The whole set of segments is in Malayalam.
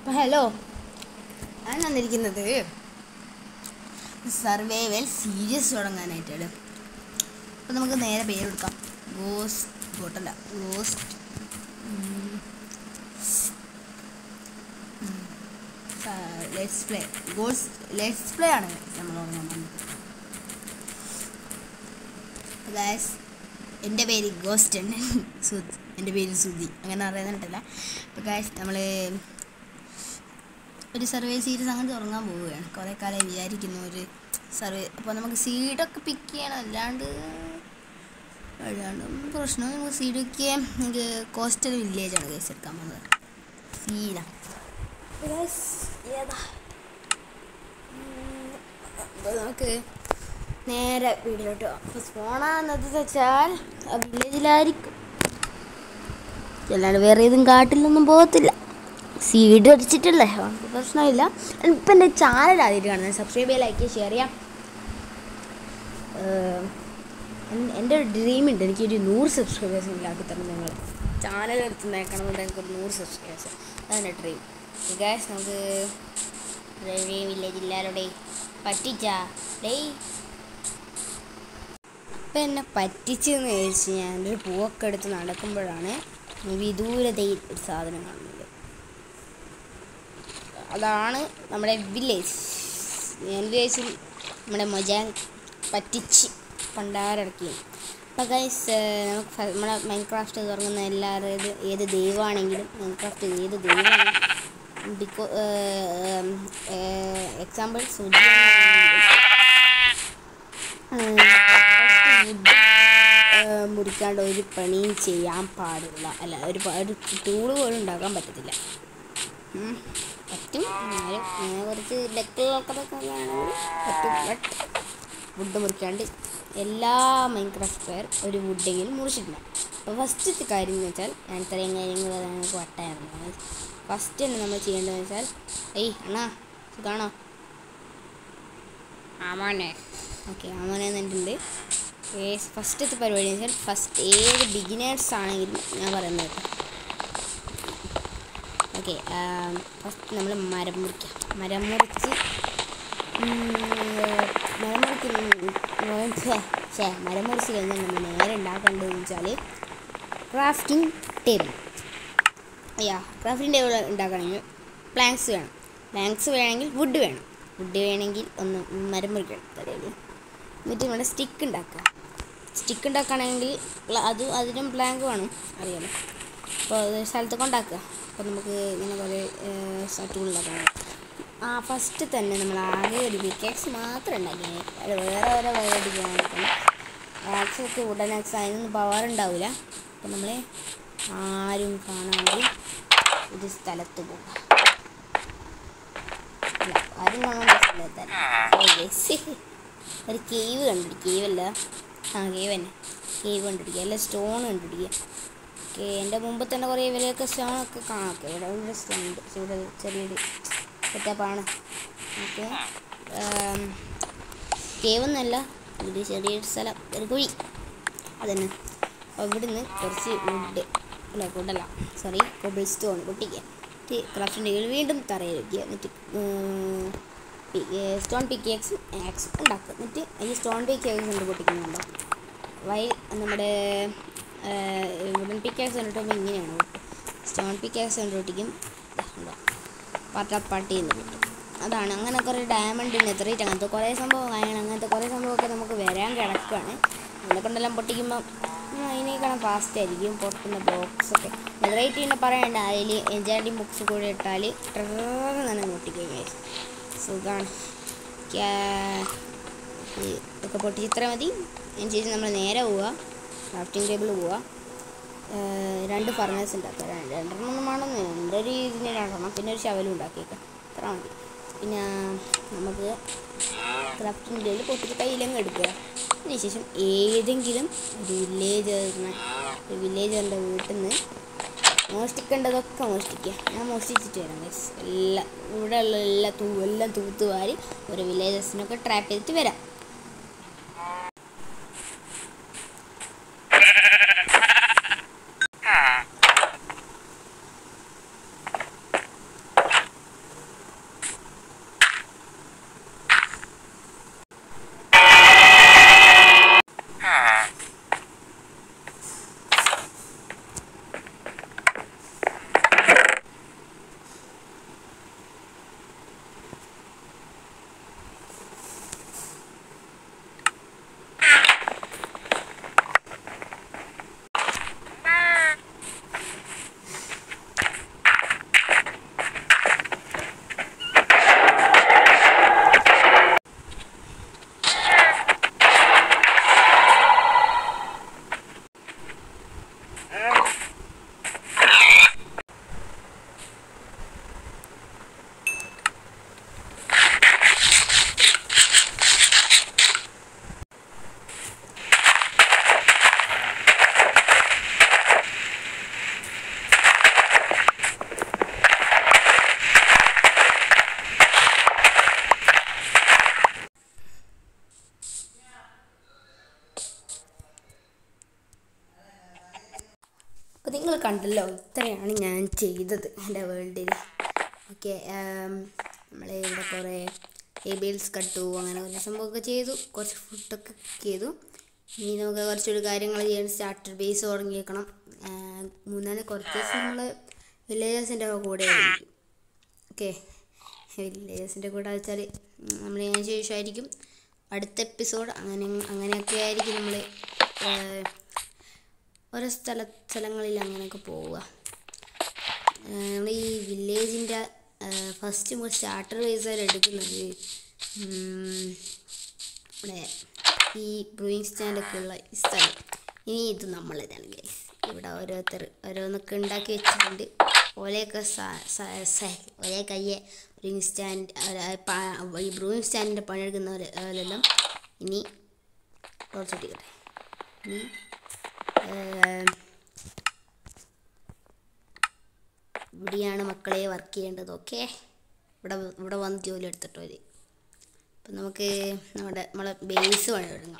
അപ്പോൾ ഹലോ ഞാൻ വന്നിരിക്കുന്നത് സർവൈവൽ സീരീസ് തുടങ്ങാനായിട്ടാണ് അപ്പോൾ നമുക്ക് നേരെ പേര് കൊടുക്കാം ഗോസ്റ്റ് ഗോട്ടല്ല ghost let's play ghost let's play ആണ് നമ്മൾ തുടങ്ങാൻ പോകുന്നത് ഗായസ് എൻ്റെ പേര് ഗോസ്റ്റ് ഉണ്ട് സുധി എൻ്റെ പേര് സുധി അങ്ങനെ അറിയുന്നിട്ടില്ല അപ്പോൾ ഗായസ് നമ്മൾ ഒരു സർവേ സീരീസ് അങ്ങനെ തുടങ്ങാൻ പോവുകയാണ് കുറേ കാലം വിചാരിക്കുന്നു ഒരു സർവേ അപ്പോൾ നമുക്ക് സീഡൊക്കെ പിക്ക് ചെയ്യണം അല്ലാണ്ട് അല്ലാണ്ട് പ്രശ്നം നമുക്ക് സീഡ് പിക്ക് ചെയ്യാൻ നമുക്ക് കോസ്റ്റൽ വില്ലേജാണ് കേസ് എടുക്കാൻ പോകുന്നത് സീന ഏതാ ഉം, അപ്പോൾ നമുക്ക് നേരെ വീട്ടിലോട്ട് പോകാം അപ്പോൾ സ്പോണാന്നത് വെച്ചാൽ ആ വില്ലേജിലായിരിക്കും അല്ലാണ്ട് വേറെ ഏതും കാട്ടിലൊന്നും പോകത്തില്ല സീഡ് അടിച്ചിട്ടില്ലേ അതുകൊണ്ട് പ്രശ്നമില്ല ഇപ്പം എൻ്റെ ചാനൽ ആദ്യമായിട്ട് കാണുന്നത് സബ്സ്ക്രൈബ് ചെയ്യുക ലൈക്ക് ഷെയർ ചെയ്യാം ഏഹ്, എൻ- എൻ്റെ ഒരു ഡ്രീം ഉണ്ട് എനിക്കൊരു നൂറ് സബ്സ്ക്രൈബേഴ്സ് ഉണ്ടാക്കി തരണം നിങ്ങൾ ചാനൽ എടുത്ത് നേക്കണമെന്നുണ്ട് എനിക്കൊരു നൂറ് സബ്സ്ക്രൈബേഴ്സ് അതാണ് ഡ്രീം ഗാസ് നമുക്ക് വില്ലേജ് എല്ലാവരുടെ പറ്റിച്ചാ ഡേയ് അപ്പം എന്നെ പറ്റിച്ചെന്ന് ചോദിച്ചു ഞാനൊരു പൂവൊക്കെ എടുത്ത് നടക്കുമ്പോഴാണ് വിദൂരതയിൽ ഒരു സാധനം കാണുന്നത് അതാണ് നമ്മുടെ വില്ലേജ് ഞാൻ വിചാരിച്ചു നമ്മുടെ മൊജാൻ പറ്റിച്ച് പണ്ടാരടക്കി അപ്പോൾ ഗൈസ് നമുക്ക് ഫ- നമ്മുടെ മൈൻക്രാഫ്റ്റ് തുടങ്ങുന്ന എല്ലാവരും ഏത് ഏത് ദൈവമാണെങ്കിലും മൈൻക്രാഫ്റ്റ് ഏത് ദൈവമാണെങ്കിലും ബിക്കോ എക്സാമ്പിൾ സുജി മുറിക്കാണ്ട് ഒരു പണിയും ചെയ്യാൻ പാടില്ല അല്ല ഒരു പ- ഒരു ടൂള് പോലും ഉണ്ടാക്കാൻ പറ്റത്തില്ല ഉം. പറ്റും എന്നാലും ഇങ്ങനെ കുറച്ച് ലെക്ക് നോക്കുന്നതൊക്കെ ആണെങ്കിൽ പറ്റും ബട്ട് വുഡ് മുറിക്കാണ്ട് എല്ലാ മൈൻക്രാഫ്റ്റ് പ്ലെയർ ഒരു വുഡെങ്കിലും മുറിച്ചിട്ടില്ല അപ്പോൾ ഫസ്റ്റത്തെ കാര്യം എന്ന് വെച്ചാൽ ഞാൻ ഇത്രയും കാര്യങ്ങൾ ഞങ്ങൾക്ക് വട്ടായിരുന്നു ഫസ്റ്റ് തന്നെ നമ്മൾ ചെയ്യേണ്ടതെന്ന് വെച്ചാൽ ഏയ് അണ്ണാ സുഖാണോ ആമോനെ ഓക്കെ ആമോനെ എന്നിട്ടുണ്ട് ഫസ്റ്റത്തെ പരിപാടി എന്ന് വെച്ചാൽ ഫസ്റ്റ് ഏത് ബിഗിനേഴ്സ് ആണെങ്കിലും ഞാൻ പറയുന്നത് കേട്ടോ ഓക്കെ ഫസ്റ്റ് നമ്മൾ മരം മുറിക്കാം മരം മുറിച്ച് ഉം, മരം മുറിച്ച് ഛേ മരം മുറിച്ച് കഴിഞ്ഞാൽ നമ്മൾ നേരെ ഉണ്ടാക്കേണ്ടതെന്ന് വെച്ചാൽ ക്രാഫ്റ്റിംഗ് ടേബിൾ യാ ക്രാഫ്റ്റിംഗ് ടേബിൾ ഉണ്ടാക്കണമെങ്കിൽ പ്ലാങ്ക്സ് വേണം പ്ലാങ്ക്സ് വേണമെങ്കിൽ വുഡ് വേണം വുഡ് വേണമെങ്കിൽ ഒന്ന് മരം മുറിക്കണം തലയിൽ എന്നിട്ട് നമ്മുടെ സ്റ്റിക്ക് ഉണ്ടാക്കുക സ്റ്റിക്ക് ഉണ്ടാക്കുകയാണെങ്കിൽ അത് അതിനും പ്ലാങ്ക് വേണം അറിയാലോ അപ്പോൾ അത് സ്ഥലത്ത് കൊണ്ടാക്കുക അപ്പോൾ നമുക്ക് ഇങ്ങനെ കുറേ ടൂൾ ഉണ്ടാക്കാൻ ആ ഫസ്റ്റ് തന്നെ നമ്മൾ ആകെ ഒരു പിക്കേക്സ് മാത്രം ഉണ്ടാക്കിയത് അത് വേറെ വേറെ പരിപാടി ചെയ്യാൻ ആക്സൊക്കെ ഉടൻ ആക്സ് അതിനൊന്നും പവർ ഉണ്ടാവില്ല അപ്പോൾ നമ്മൾ ആരും കാണാതെ ഒരു സ്ഥലത്ത് പോകും അല്ല ആരും കാണാൻ സ്ഥലത്ത് ഒരു കേവ് കണ്ടിട്ട് കേവല്ല ആ കേവ് തന്നെ കേവ് കണ്ടിരിക്കുക അല്ല സ്റ്റോൺ കണ്ടിരിക്കുക ഓക്കെ എൻ്റെ മുമ്പ് തന്നെ കുറേ ഇവരെയൊക്കെ സ്റ്റോണൊക്കെ കാണാം ഓക്കെ ഇവിടെ ഒരു സ്റ്റോൺ ഉണ്ട് ഇവിടെ ചെറിയൊരു സെറ്റപ്പാണ് ഓക്കെ കേവ് എന്നല്ല ഒരു ചെറിയൊരു സ്ഥലം ഒരു കുഴി അതന്നെ അപ്പോൾ ഇവിടുന്ന് കുറച്ച് വുഡ് അല്ല വുഡല്ല സോറി കൊബിൾ സ്റ്റോൺ പൊട്ടിക്കുക എന്നിട്ട് ക്രാഫ്റ്റിൻ്റെ കീഴിൽ വീണ്ടും തറയിൽ വയ്ക്കുക എന്നിട്ട് സ്റ്റോൺ പിക്കേക്സും ആക്സും ഉണ്ടാക്കുക എന്നിട്ട് ഈ സ്റ്റോൺ പിക്കേക്സ് കൊണ്ട് പൊട്ടിക്കുന്നുണ്ടോ വൈ നമ്മുടെ വുഡൻ പിക്കാക്സ് കണ്ടിട്ടുമ്പോൾ ഇങ്ങനെയാണ് സ്റ്റോൺ പിക്കാക്സ് കൊണ്ട് പൊട്ടിക്കും പാട്ടാപ്പാട്ടി എന്ന് കിട്ടും അതാണ് അങ്ങനെ കുറേ ഡയമണ്ട് നെത്തറേറ്റ് അങ്ങനത്തെ കുറേ സംഭവം കാര്യങ്ങൾ അങ്ങനത്തെ കുറേ സംഭവമൊക്കെ നമുക്ക് വരാൻ കിടക്കുകയാണ് അതിനെ കൊണ്ടെല്ലാം പൊട്ടിക്കുമ്പോൾ അതിനേക്കാളും ഫാസ്റ്റ് ആയിരിക്കും പൊട്ടുന്ന ബ്ലോക്സ് ഒക്കെ നെതറേറ്റ് പിന്നെ പറയണ്ട അതിൽ എൻജാൻറ്റിങ് ബുക്സ് കൂടെ ഇട്ടാൽ ട്രെന്ന് തന്നെ പൊട്ടിക്കഴിഞ്ഞു സുഖമാണ് ഇതൊക്കെ പൊട്ടിച്ച് ഇത്ര മതി അതിന് ശേഷം നമ്മൾ നേരെ പോവുക ക്രാഫ്റ്റിംഗ് ടേബിൾ പോവുക ഏഹ് രണ്ട് ഫർണേഴ്സ് ഉണ്ടാക്കുക രണ്ട് രണ്ടെണ്ണം ഒന്നും വേണമെന്ന് എൻ്റെ ഒരു ഇതിന് രണ്ടെണ്ണം പിന്നെ ഒരു ശവലും ഉണ്ടാക്കിയേക്കാം ഇത്ര മതി പിന്നെ നമുക്ക് ക്രാഫ്റ്റിംഗ് ടേബിൾ പൊട്ടിച്ച് കയ്യിലങ്ങ് എടുക്കുക അതിനുശേഷം ഏതെങ്കിലും ഒരു വില്ലേജറിനെ ഒരു വില്ലേജറിൻ്റെ വീട്ടിൽ നിന്ന് മോഷ്ടിക്കേണ്ടതൊക്കെ മോഷ്ടിക്കുക ഞാൻ മോഷ്ടിച്ചിട്ട് വരാം ഗൈസ് എല്ലാം ഇവിടെ ഉള്ള എല്ലാ തൂ എല്ലാം തൂത്തുവാരി ഒരു വില്ലേജസിനൊക്കെ ട്രാപ്പ് ചെയ്തിട്ട് വരാം കണ്ടല്ലോ ഇത്രയാണ് ഞാൻ ചെയ്തത് എൻ്റെ വേൾഡിൽ ഓക്കെ നമ്മൾ ഇവിടെ കുറേ എബിൾസ് കട്ടു അങ്ങനെ കുറേ സംഭവമൊക്കെ ചെയ്തു കുറച്ച് ഫുഡൊക്കെ ചെയ്തു ഇനി നമുക്ക് കുറച്ചൊരു കാര്യങ്ങൾ ചെയ്യാൻ സ്റ്റാർട്ടർ ബേസ് തുടങ്ങിയേക്കണം മൂന്നാല് കുറച്ച് ദിവസം നമ്മൾ വില്ലേജേഴ്സിൻ്റെ കൂടെ ആയിരിക്കും ഓക്കെ വില്ലേജേഴ്സിൻ്റെ കൂടെ വെച്ചാൽ നമ്മൾ ഞാൻ ശേഷമായിരിക്കും അടുത്ത എപ്പിസോഡ് അങ്ങനെ അങ്ങനെയൊക്കെ ആയിരിക്കും നമ്മൾ ഓരോ സ്ഥല സ്ഥലങ്ങളിൽ അങ്ങനെയൊക്കെ പോവുക നമ്മൾ ഈ വില്ലേജിൻ്റെ ഫസ്റ്റ് നമ്മൾ സ്റ്റാർട്ടർ ബേസായിട്ട് എടുക്കുന്നത് ഉം, ഇവിടെ ഈ ബ്രൂയിങ് സ്റ്റാൻഡൊക്കെ ഉള്ള ഈ സ്ഥലം ഇനി ഇത് നമ്മളിതാണ് ഗൈസ് ഇവിടെ ഓരോരുത്തർ ഓരോന്നൊക്കെ ഉണ്ടാക്കി വെച്ചിട്ടുണ്ട് ഓലയൊക്കെ സ- സ- സ- ഒരേ കയ്യെ ബ്രൂയിങ് സ്റ്റാൻഡ് അഹ് പ- ഈ ബ്രൂയിങ് സ്റ്റാൻഡിൻ്റെ പണിയെടുക്കുന്നവരെല്ലാം ഇനി കുറച്ചിട്ടിക്കട്ടെ ഇനി ഏം, ഇവിടെയാണ് മക്കളെ വർക്ക് ചെയ്യേണ്ടത് ഓക്കെ ഇവിടെ ഇവിടെ വന്ന് ജോലി എടുത്തിട്ടോ ഇത് അപ്പം നമുക്ക് നമ്മുടെ നമ്മളെ ബേസ് പണി തുടങ്ങാം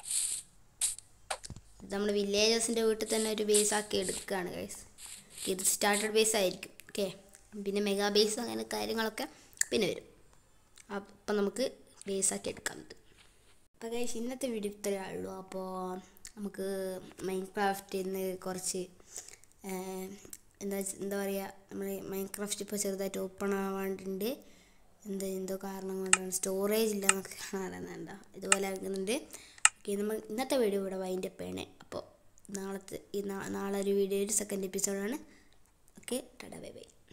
ഇത് നമ്മൾ വില്ലേജേഴ്സിൻ്റെ വീട്ടിൽ തന്നെ ഒരു ബേസ് ആക്കി എടുക്കുകയാണ് ഗൈസ് ഇത് സ്റ്റാർട്ടഡ് ബേസ് ആയിരിക്കും ഓക്കെ പിന്നെ മെഗാ ബേസ് അങ്ങനെ കാര്യങ്ങളൊക്കെ പിന്നെ വരും അപ്പം നമുക്ക് ബേസ് ആക്കി എടുക്കാം ഇത് അപ്പോൾ ഗൈസ് ഇന്നത്തെ വീഡിയോ ഇത്രയേ ഉള്ളൂ അപ്പോൾ നമുക്ക് മൈൻഡ് ക്രാഫ്റ്റിൽ നിന്ന് കുറച്ച് ഏഹ്, എന്താ വെച്ച- എന്താ പറയുക നമ്മൾ മൈൻഡ് ക്രാഫ്റ്റ് ഇപ്പോൾ ചെറുതായിട്ട് ഓപ്പൺ ആവാണ്ടുണ്ട് എന്ത് എന്തോ കാരണം കൊണ്ടാണ് സ്റ്റോറേജ് ഇല്ല എന്നൊക്കെ പറയുന്നുണ്ടോ ഇതുപോലെ ആകുന്നുണ്ട് ഓക്കെ നമ്മൾ ഇന്നത്തെ വീഡിയോ ഇവിടെ വൈൻഡ് അപ്പ് ചെയ്യണേ അപ്പോൾ നാളത്തെ ഈ നാ- നാളെ ഒരു വീഡിയോ ഒരു സെക്കൻഡ് എപ്പിസോഡാണ് ഓക്കെ ടാറ്റാ ബൈ ബൈ